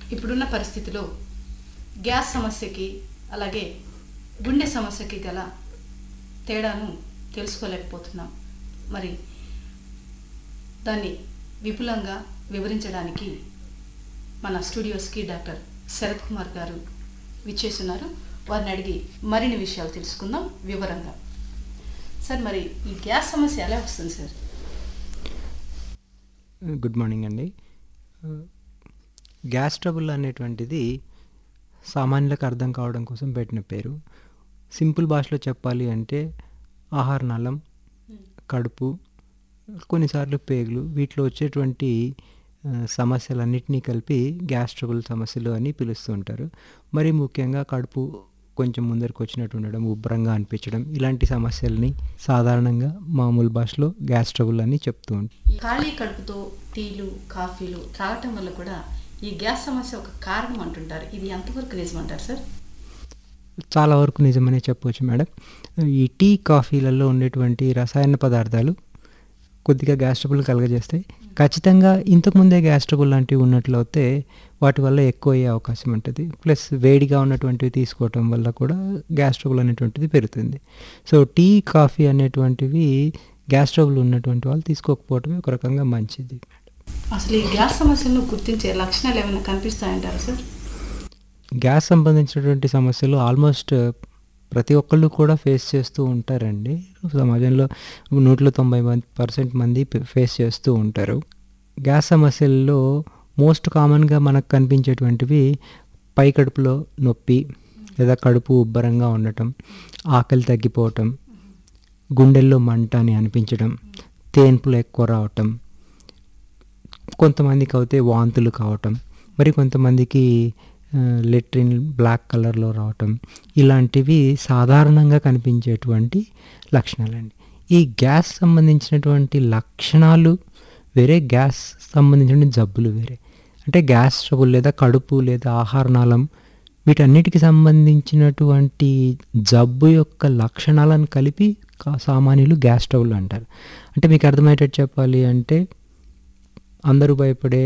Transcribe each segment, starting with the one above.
ఇప్పుడున్న పరిస్థితిలో గ్యాస్ సమస్యకి అలాగే గుండె సమస్యకి గల తేడాను తెలుసుకోలేకపోతున్నాం మరి దాన్ని విపులంగా వివరించడానికి మన స్టూడియోస్కి డాక్టర్ శరత్ కుమార్ గారు విచ్చేస్తున్నారు వారిని అడిగి మరిన్ని విషయాలు తెలుసుకుందాం వివరంగా సార్ మరి ఈ గ్యాస్ సమస్య ఎలా వస్తుంది సార్ గుడ్ మార్నింగ్ అండి గ్యాస్ ట్రబుల్ అనేటువంటిది సామాన్యులకు అర్థం కావడం కోసం పెట్టిన పేరు సింపుల్ భాషలో చెప్పాలి అంటే ఆహార నలం కడుపు కొన్నిసార్లు పేగులు వీటిలో వచ్చేటువంటి ఆ, సమస్యలన్నిటినీ కలిపి గ్యాస్ ట్రబుల్ సమస్యలు అని పిలుస్తూ ఉంటారు మరి ముఖ్యంగా కడుపు కొంచెం ముందరికి వచ్చినట్టు ఉండడం ఉబ్బరంగా అనిపించడం ఇలాంటి సమస్యల్ని సాధారణంగా మామూలు భాషలో గ్యాస్ ట్రబుల్ అని చెప్తూ ఉంటారు ఈ ఖాళీ కడుపుతో టీలు కాఫీలు తాగటం వల్ల కూడా ఈ గ్యాస్ సమస్య ఒక కారణం అంటుంటారు ఇది ఎంతవరకు నిజమంటారు సార్ చాలా వరకు నిజమనే చెప్పవచ్చు మేడం ఈ టీ కాఫీలలో ఉండేటువంటి రసాయన పదార్థాలు కొద్దిగా గ్యాస్ ట్రబుల్ కలగజేస్తాయి ఖచ్చితంగా ఇంతకుముందే గ్యాస్ ట్రబుల్ లాంటివి ఉన్నట్లయితే వాటి వల్ల ఎక్కువ అయ్యే అవకాశం ఉంటుంది ప్లస్ వేడిగా ఉన్నటువంటివి తీసుకోవటం వల్ల కూడా గ్యాస్ ట్రబుల్ అనేటువంటిది పెరుగుతుంది సో టీ కాఫీ అనేటువంటివి గ్యాస్ ట్రబుల్ ఉన్నటువంటి వాళ్ళు తీసుకోకపోవటమే ఒక రకంగా మంచిది అసలు ఈ గ్యాస్ సమస్యలను గుర్తించే లక్షణాలు ఏమైనా కనిపిస్తాయంటారా సార్ గ్యాస్ సంబంధించినటువంటి సమస్యలు ఆల్మోస్ట్ ప్రతి ఒక్కళ్ళు కూడా ఫేస్ చేస్తూ ఉంటారండి సమాజంలో నూట్లో తొంభై మంది పర్సెంట్ మంది ఫేస్ చేస్తూ ఉంటారు గ్యాస్ సమస్యల్లో మోస్ట్ కామన్గా మనకు కనిపించేటువంటివి పై కడుపులో నొప్పి లేదా కడుపు ఉబ్బరంగా ఉండటం ఆకలి తగ్గిపోవటం గుండెల్లో మంట అని అనిపించడం తేన్పులు ఎక్కువ రావటం కొంతమందికి అయితే వాంతులు కావటం మరి కొంతమందికి లెట్రిన్ బ్లాక్ కలర్లో రావటం ఇలాంటివి సాధారణంగా కనిపించేటువంటి లక్షణాలండి ఈ గ్యాస్ సంబంధించినటువంటి లక్షణాలు వేరే గ్యాస్ సంబంధించిన జబ్బులు వేరే అంటే గ్యాస్ ట్రబుల్ లేదా కడుపు లేదా ఆహార నాళం వీటన్నిటికి సంబంధించినటువంటి జబ్బు యొక్క లక్షణాలను కలిపి కా- సామాన్యులు గ్యాస్ ట్రబుల్ అంటారు అంటే మీకు అర్థమయ్యేటట్టు చెప్పాలి అంటే అందరూ భయపడే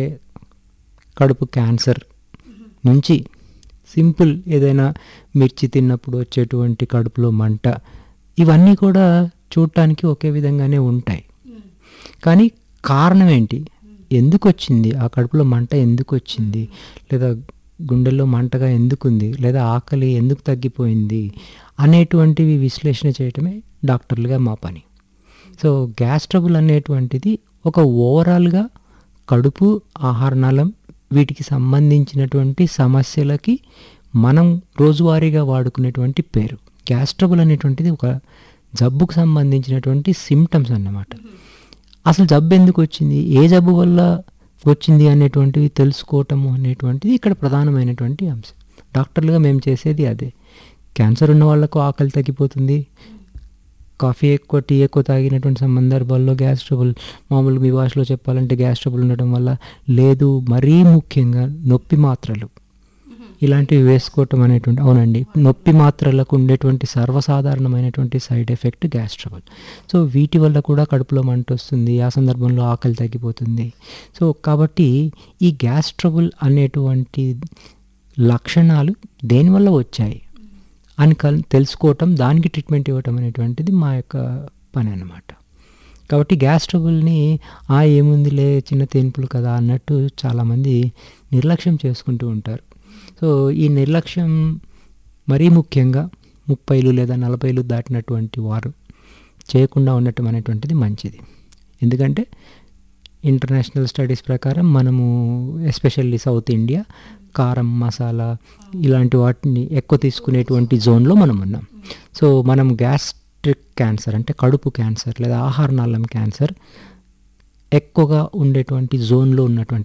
కడుపు క్యాన్సర్ నుంచి సింపుల్ ఏదైనా మిర్చి తిన్నప్పుడు వచ్చేటువంటి కడుపులో మంట ఇవన్నీ కూడా చూడటానికి ఒకే విధంగానే ఉంటాయి కానీ కారణం ఏంటి ఎందుకు వచ్చింది ఆ కడుపులో మంట ఎందుకు వచ్చింది లేదా గుండెల్లో మంటగా ఎందుకుంది లేదా ఆకలి ఎందుకు తగ్గిపోయింది అనేటువంటివి విశ్లేషణ చేయటమే డాక్టర్లుగా మా పని సో గ్యాస్ ట్రబుల్ అనేటువంటిది ఒక ఓవరాల్గా కడుపు ఆహార నాళం వీటికి సంబంధించినటువంటి సమస్యలకి మనం రోజువారీగా వాడుకునేటువంటి పేరు గ్యాస్ ట్రబుల్ అనేటువంటిది ఒక జబ్బుకు సంబంధించినటువంటి సిమ్టమ్స్ అన్నమాట అసలు జబ్బు ఎందుకు వచ్చింది ఏ జబ్బు వల్ల వచ్చింది అనేటువంటివి తెలుసుకోవటము అనేటువంటిది ఇక్కడ ప్రధానమైనటువంటి అంశం డాక్టర్లుగా మేము చేసేది అదే క్యాన్సర్ ఉన్న వాళ్ళకు ఆకలి తగ్గిపోతుంది కాఫీ ఎక్కువ టీ ఎక్కువ తాగినటువంటి సందర్భాల్లో గ్యాస్ ట్రబుల్ మామూలు మీ భాషలో చెప్పాలంటే గ్యాస్ ట్రబుల్ ఉండటం వల్ల లేదు మరీ ముఖ్యంగా నొప్పి మాత్రలు ఇలాంటివి వేసుకోవటం అనేటువంటి అవునండి నొప్పి మాత్రలకు ఉండేటువంటి సర్వసాధారణమైనటువంటి side effect gas trouble so వీటి వల్ల కూడా కడుపులో మంట వస్తుంది ఆ సందర్భంలో ఆకలి తగ్గిపోతుంది సో కాబట్టి ఈ గ్యాస్ ట్రబుల్ అనేటువంటి లక్షణాలు దేనివల్ల వచ్చాయి అని కల్ తెలుసుకోవటం దానికి ట్రీట్మెంట్ ఇవ్వటం అనేటువంటిది మా యొక్క పని అన్నమాట కాబట్టి గ్యాస్ ట్రబుల్ని ఆ ఏముందిలే చిన్న తేన్పులు కదా అన్నట్టు చాలామంది నిర్లక్ష్యం చేసుకుంటూ ఉంటారు సో ఈ నిర్లక్ష్యం మరీ ముఖ్యంగా ముప్పైలు లేదా నలభైలు దాటినటువంటి వారు చేయకుండా ఉండటం అనేటువంటిది మంచిది ఎందుకంటే ఇంటర్నేషనల్ స్టడీస్ ప్రకారం మనము ఎస్పెషల్లీ సౌత్ ఇండియా కారం మసాలా ఇలాంటి వాటిని ఎక్కువ తీసుకునేటువంటి జోన్లో మనం ఉన్నాం సో మనం గ్యాస్ట్రిక్ క్యాన్సర్ అంటే కడుపు క్యాన్సర్ లేదా ఆహార నాళం క్యాన్సర్ ఎక్కువగా ఉండేటువంటి జోన్లో ఉన్నటువంటి